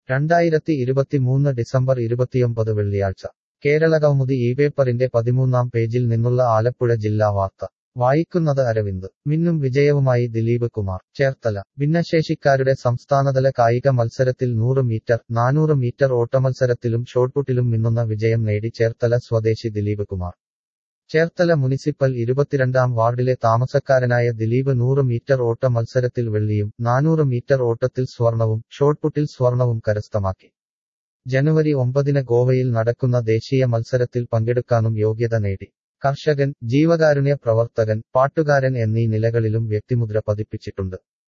രണ്ടായിരത്തി ഇരുപത്തിമൂന്ന് ഡിസംബർ ഇരുപത്തിയൊമ്പത് വെള്ളിയാഴ്ച കേരള കൗമുദി ഈ പേപ്പറിന്റെ പതിമൂന്നാം പേജിൽ നിന്നുള്ള ആലപ്പുഴ ജില്ലാ വാർത്ത വായിക്കുന്നത് അരവിന്ദ് മിന്നും വിജയവുമായി ദിലീപ് കുമാർ ചേർത്തല ഭിന്നശേഷിക്കാരുടെ സംസ്ഥാനതല കായിക മത്സരത്തിൽ നൂറ് മീറ്റർ നാനൂറ് മീറ്റർ ഓട്ടമത്സരത്തിലും ഷോട്ട്പുട്ടിലും മിന്നുന്ന വിജയം നേടി ചേർത്തല സ്വദേശി ദിലീപ് കുമാർ ചേർത്തല മുനിസിപ്പൽ ഇരുപത്തിരണ്ടാം വാർഡിലെ താമസക്കാരനായ ദിലീപ് നൂറ് മീറ്റർ ഓട്ട മത്സരത്തിൽ വെള്ളിയും നാനൂറ് മീറ്റർ ഓട്ടത്തിൽ സ്വർണവും ഷോട്ട്പുട്ടിൽ സ്വർണവും കരസ്ഥമാക്കി ജനുവരി ഒമ്പതിന് ഗോവയിൽ നടക്കുന്ന ദേശീയ മത്സരത്തിൽ പങ്കെടുക്കാനും യോഗ്യത നേടി കർഷകൻ ജീവകാരുണ്യ പ്രവർത്തകൻ പാട്ടുകാരൻ എന്നീ നിലകളിലും വ്യക്തിമുദ്ര പതിപ്പിച്ചിട്ടുണ്ട്